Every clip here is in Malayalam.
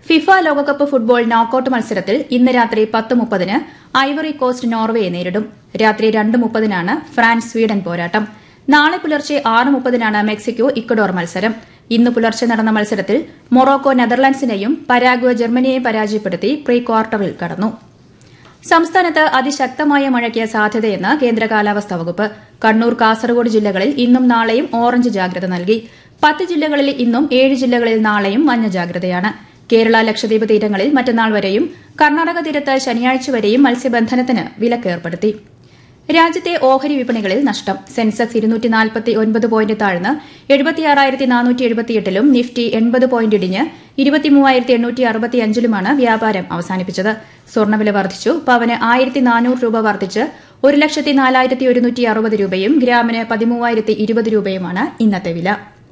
ഫിഫ ലോകകപ്പ് ഫുട്ബോൾ നോക്കൌട്ട് മത്സരത്തിൽ ഇന്ന് രാത്രി പത്ത് മുപ്പതിന് ഐവറി കോസ്റ്റ് നോർവേയെ നേരിടും രാത്രി രണ്ട് മുപ്പതിനാണ് ഫ്രാൻസ് സ്വീഡൻ പോരാട്ടം നാളെ പുലർച്ചെ ആറ് മുപ്പതിനാണ് മെക്സിക്കോ ഇക്വഡോർ മത്സരം ഇന്ന് പുലർച്ചെ നടന്ന മത്സരത്തിൽ മൊറോക്കോ നെതർലൻഡ്സിനെയും പരാഗ്വ ജർമ്മനിയെയും പരാജയപ്പെടുത്തി പ്രീ ക്വാർട്ടറിൽ കടന്നു സംസ്ഥാനത്ത് അതിശക്തമായ മഴയ്ക്ക് സാധ്യതയെന്ന് കേന്ദ്ര കാലാവസ്ഥാ വകുപ്പ് കണ്ണൂർ കാസർഗോഡ് ജില്ലകളിൽ ഇന്നും നാളെയും ഓറഞ്ച് ജാഗ്രത നൽകി പത്ത് ജില്ലകളിൽ ഇന്നും ഏഴ് ജില്ലകളിൽ നാളെയും മഞ്ഞ ജാഗ്രതയാണ് കേരള ലക്ഷദ്വീപ് തീരങ്ങളിൽ മറ്റന്നാൾ വരെയും കർണാടക തീരത്ത് ശനിയാഴ്ച വരെയും മത്സ്യബന്ധനത്തിന് വിലക്ക് ഏർപ്പെടുത്തി രാജ്യത്തെ ഓഹരി വിപണികളിൽ നഷ്ടം സെൻസെക്സ് ഇരുന്നൂറ്റി നാൽപ്പത്തി ഒൻപത് പോയിന്റ് താഴ്ന്ന് എഴുപത്തിയാറായിരത്തി നാനൂറ്റി എഴുപത്തിയെട്ടിലും നിഫ്റ്റി എൺപത് പോയിന്റ് ഇടിഞ്ഞ് ഇരുപത്തിമൂവായിരത്തി എണ്ണൂറ്റി അറുപത്തിയഞ്ചിലുമാണ് വ്യാപാരം അവസാനിപ്പിച്ചത് സ്വർണ്ണവില വർദ്ധിച്ചു പവന് ആയിരത്തി നാനൂറ് രൂപ വർദ്ധിച്ച് ഒരു ലക്ഷത്തി നാലായിരത്തി ഒരുന്നൂറ്റി അറുപത് രൂപയും ഗ്രാമിന് പതിമൂവായിരത്തി ഇരുപത് രൂപയുമാണ് ഇന്നത്തെ വില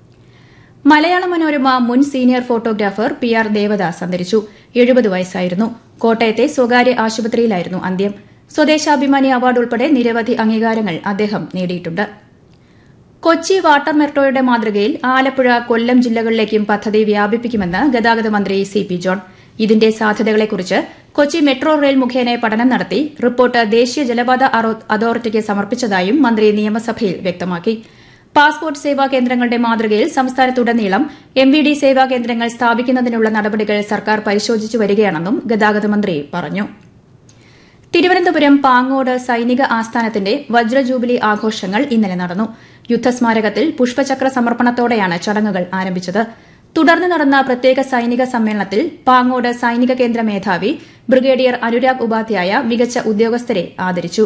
മലയാള മനോരമ മുൻ senior photographer P R Devadas അന്തരിച്ചു എഴുപത് വയസ്സായിരുന്നു കോട്ടയത്തെ സ്വകാര്യ ആശുപത്രിയിലായിരുന്നു അന്ത്യം സ്വദേശാഭിമാനി അവാർഡ് ഉൾപ്പെടെ നിരവധി അംഗീകാരങ്ങൾ അദ്ദേഹം നേടിയിട്ടുണ്ട് കൊച്ചി വാട്ടർ മെട്രോയുടെ മാതൃകയിൽ ആലപ്പുഴ കൊല്ലം ജില്ലകളിലേക്കും പദ്ധതി വ്യാപിപ്പിക്കുമെന്ന് ഗതാഗത മന്ത്രി സി പി ജോൺ ഇതിന്റെ സാധ്യതകളെക്കുറിച്ച് കൊച്ചി മെട്രോ റെയിൽ മുഖേന പഠനം നടത്തി റിപ്പോർട്ട് ദേശീയ ജലപാത അതോറിറ്റിക്ക് സമർപ്പിച്ചതായും മന്ത്രി നിയമസഭയിൽ വ്യക്തമാക്കി പാസ്പോർട്ട് സേവാ കേന്ദ്രങ്ങളുടെ മാതൃകയിൽ സംസ്ഥാനത്തുടനീളം എം വി ഡി സേവാ കേന്ദ്രങ്ങൾ സ്ഥാപിക്കുന്നതിനുള്ള നടപടികൾ സർക്കാർ പരിശോധിച്ചു വരികയാണെന്നും ഗതാഗത മന്ത്രി പറഞ്ഞു തിരുവനന്തപുരം പാങ്ങോട് സൈനിക ആസ്ഥാനത്തിന്റെ വജ്രജൂബിലി ആഘോഷങ്ങൾ ഇന്നലെ നടന്നു യുദ്ധസ്മാരകത്തിൽ പുഷ്പചക്ര സമർപ്പണത്തോടെയാണ് ചടങ്ങുകൾ ആരംഭിച്ചത് തുടർന്ന് നടന്ന പ്രത്യേക സൈനിക സമ്മേളനത്തിൽ പാങ്ങോട് സൈനിക കേന്ദ്ര മേധാവി ബ്രിഗേഡിയർ അനുരാഗ് ഉപാധ്യായ മികച്ച ഉദ്യോഗസ്ഥരെ ആദരിച്ചു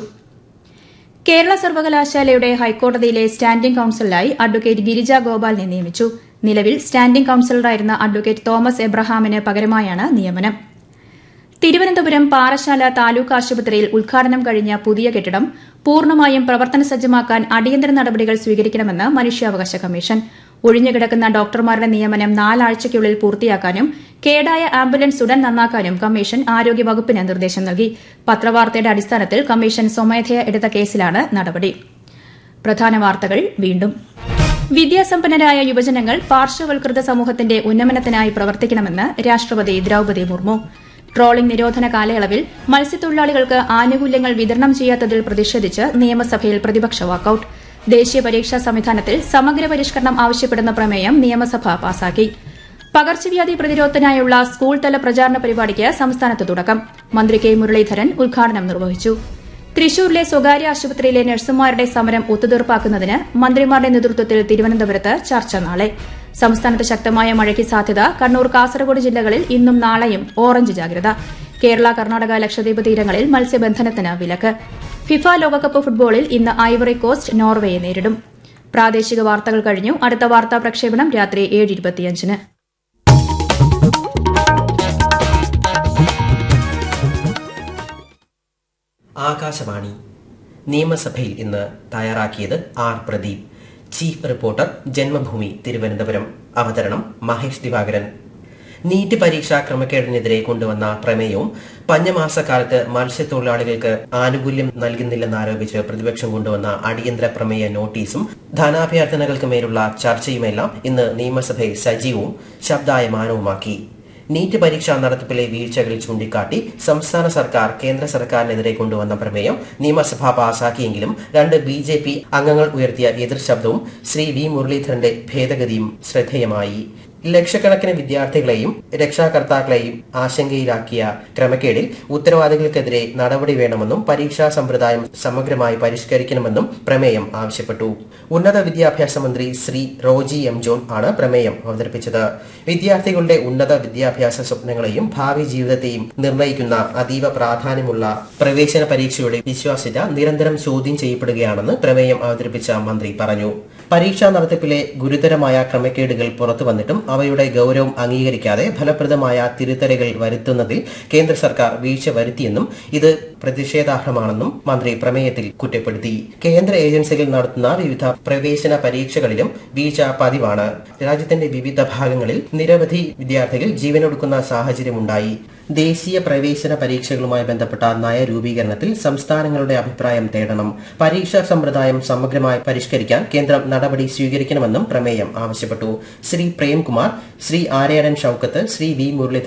കേരള സർവകലാശാലയുടെ ഹൈക്കോടതിയിലെ സ്റ്റാൻഡിംഗ് കൌൺസിലായി അഡ്വക്കേറ്റ് ഗിരിജ ഗോപാലിനെ നിയമിച്ചു നിലവിൽ സ്റ്റാൻഡിംഗ് കൌൺസിലറായിരുന്ന അഡ്വക്കേറ്റ് തോമസ് എബ്രഹാമിന് പകരമായാണ് നിയമനം തിരുവനന്തപുരം പാറശാല താലൂക്ക് ആശുപത്രിയിൽ ഉദ്ഘാടനം കഴിഞ്ഞ പുതിയ കെട്ടിടം പൂർണ്ണമായും പ്രവർത്തന സജ്ജമാക്കാൻ അടിയന്തര നടപടികൾ സ്വീകരിക്കണമെന്ന് മനുഷ്യാവകാശ കമ്മീഷൻ ഒഴിഞ്ഞുകിടക്കുന്ന ഡോക്ടർമാരുടെ നിയമനം നാലാഴ്ചയ്ക്കുള്ളിൽ പൂർത്തിയാക്കാനും കേടായ ആംബുലൻസ് ഉടൻ നന്നാക്കാനും കമ്മീഷൻ ആരോഗ്യവകുപ്പിന് നിർദ്ദേശം നൽകി പത്രവാർത്തയുടെ അടിസ്ഥാനത്തിൽ കമ്മീഷൻ സ്വമേധയ എടുത്ത കേസിലാണ് നടപടി പ്രധാന വാർത്തകൾ വീണ്ടും വിദ്യാസമ്പന്നരായ യുവജനങ്ങൾ പാർശ്വവൽകൃത സമൂഹത്തിന്റെ ഉന്നമനത്തിനായി പ്രവർത്തിക്കണമെന്ന് രാഷ്ട്രപതി ദ്രൌപദി മുർമു ട്രോളിംഗ് നിരോധന കാലയളവിൽ മത്സ്യത്തൊഴിലാളികൾക്ക് ആനുകൂല്യങ്ങൾ വിതരണം ചെയ്യാത്തതിൽ പ്രതിഷേധിച്ച് നിയമസഭയിൽ പ്രതിപക്ഷ വാക്കൌട്ട് ദേശീയ പരീക്ഷാ സംവിധാനത്തിൽ സമഗ്ര പരിഷ്കരണം ആവശ്യപ്പെടുന്ന പ്രമേയം നിയമസഭ പാസാക്കി പകർച്ചവ്യാധി പ്രതിരോധത്തിനായുള്ള സ്കൂൾ തല പ്രചാരണ പരിപാടിക്ക് സംസ്ഥാനത്ത് തുടക്കം മന്ത്രി കെ മുരളീധരൻ ഉദ്ഘാടനം നിർവഹിച്ചു തൃശൂരിലെ സ്വകാര്യ ആശുപത്രിയിലെ നഴ്സുമാരുടെ സമരം ഒത്തുതീർപ്പാക്കുന്നതിന് മന്ത്രിമാരുടെ നേതൃത്വത്തിൽ തിരുവനന്തപുരത്ത് ചർച്ച നാളെ സംസ്ഥാനത്ത് ശക്തമായ മഴയ്ക്ക് സാധ്യത കണ്ണൂർ കാസർഗോഡ് ജില്ലകളിൽ ഇന്നും നാളെയും ഓറഞ്ച് ജാഗ്രത കേരള കർണാടക ലക്ഷദ്വീപ് തീരങ്ങളിൽ മത്സ്യബന്ധനത്തിന് വിലക്ക് ഫിഫ ലോകകപ്പ് ഫുട്ബോളിൽ ഇന്ന് ഐവറി കോസ്റ്റ് നോർവേയെ നേരിടും പ്രാദേശിക വാർത്തകൾ കഴിഞ്ഞു അടുത്ത വാർത്താ പ്രക്ഷേപണം രാത്രി ഏഴ് ഇരുപത്തിയഞ്ചിന് ആകാശവാണി നിയമസഭയിൽ ഇന്ന് തയ്യാറാക്കിയത് R Pradeep chief reporter Janmabhumi Thiruvananthapuram അവതരണം മഹേഷ് ദിവാകരൻ നീറ്റ് പരീക്ഷാ ക്രമക്കേടിനെതിരെ കൊണ്ടുവന്ന പ്രമേയവും പഞ്ഞമാസക്കാലത്ത് മത്സ്യത്തൊഴിലാളികൾക്ക് ആനുകൂല്യം നൽകുന്നില്ലെന്നാരോപിച്ച് പ്രതിപക്ഷം കൊണ്ടുവന്ന അടിയന്തര പ്രമേയ നോട്ടീസും ധനാഭ്യർത്ഥനകൾക്ക് മേലുള്ള ചർച്ചയുമെല്ലാം ഇന്ന് നിയമസഭയെ സജീവവും ശബ്ദായമാനവുമാക്കി നീറ്റ് പരീക്ഷാ നടത്തിപ്പിലെ വീഴ്ചകൾ ചൂണ്ടിക്കാട്ടി സംസ്ഥാന സർക്കാർ കേന്ദ്ര സർക്കാരിനെതിരെ കൊണ്ടുവന്ന പ്രമേയം നിയമസഭ പാസാക്കിയെങ്കിലും രണ്ട് ബി ജെ പി അംഗങ്ങൾ ഉയർത്തിയ എതിർ ശബ്ദവും ശ്രീ വി മുരളീധരന്റെ ഭേദഗതിയും ശ്രദ്ധേയമായി ലക്ഷക്കണക്കിന് വിദ്യാർത്ഥികളെയും രക്ഷാകർത്താക്കളെയും ആശങ്കയിലാക്കിയ ക്രമക്കേടിൽ ഉത്തരവാദികൾക്കെതിരെ നടപടി വേണമെന്നും പരീക്ഷാ സമ്പ്രദായം സമഗ്രമായി പരിഷ്കരിക്കണമെന്നും പ്രമേയം ആവശ്യപ്പെട്ടു ഉന്നത വിദ്യാഭ്യാസ മന്ത്രി ശ്രീ റോജി എം ജോൺ ആണ് പ്രമേയം അവതരിപ്പിച്ചത് വിദ്യാർത്ഥികളുടെ ഉന്നത വിദ്യാഭ്യാസ സ്വപ്നങ്ങളെയും ഭാവി ജീവിതത്തെയും നിർണ്ണയിക്കുന്ന അതീവ പ്രാധാന്യമുള്ള പ്രവേശന പരീക്ഷയുടെ വിശ്വാസ്യത നിരന്തരം ചോദ്യം ചെയ്യപ്പെടുകയാണെന്ന് പ്രമേയം അവതരിപ്പിച്ച മന്ത്രി പറഞ്ഞു പരീക്ഷാ നടത്തിപ്പിലെ ഗുരുതരമായ ക്രമക്കേടുകൾ പുറത്തു വന്നിട്ടും അവയുടെ ഗൌരവം അംഗീകരിക്കാതെ ഫലപ്രദമായ തിരുത്തലുകൾ വരുത്തുന്നതിൽ കേന്ദ്ര സർക്കാർ വീഴ്ച വരുത്തിയെന്നും ഇത് പ്രതിഷേധാർഹമാണെന്നും മന്ത്രി പ്രമേയത്തിൽ കുറ്റപ്പെടുത്തി കേന്ദ്ര ഏജൻസികൾ നടത്തുന്ന വിവിധ പ്രവേശന പരീക്ഷകളിലും വീഴ്ച പതിവാണ് രാജ്യത്തിന്റെ വിവിധ ഭാഗങ്ങളിൽ നിരവധി വിദ്യാർത്ഥികൾ ജീവനൊടുക്കുന്ന സാഹചര്യമുണ്ടായി ദേശീയ പ്രവേശന പരീക്ഷകളുമായി ബന്ധപ്പെട്ട നയരൂപീകരണത്തിൽ സംസ്ഥാനങ്ങളുടെ അഭിപ്രായം തേടണം പരീക്ഷാ സമ്പ്രദായം സമഗ്രമായി പരിഷ്കരിക്കാൻ കേന്ദ്രം നടപടി സ്വീകരിക്കണമെന്നും പ്രമേയം ആവശ്യപ്പെട്ടു ശ്രീ പ്രേംകുമാർ ശ്രീ ആര്യാടൻ ഷൌക്കത്ത് ശ്രീ വി മുരളീധരൻ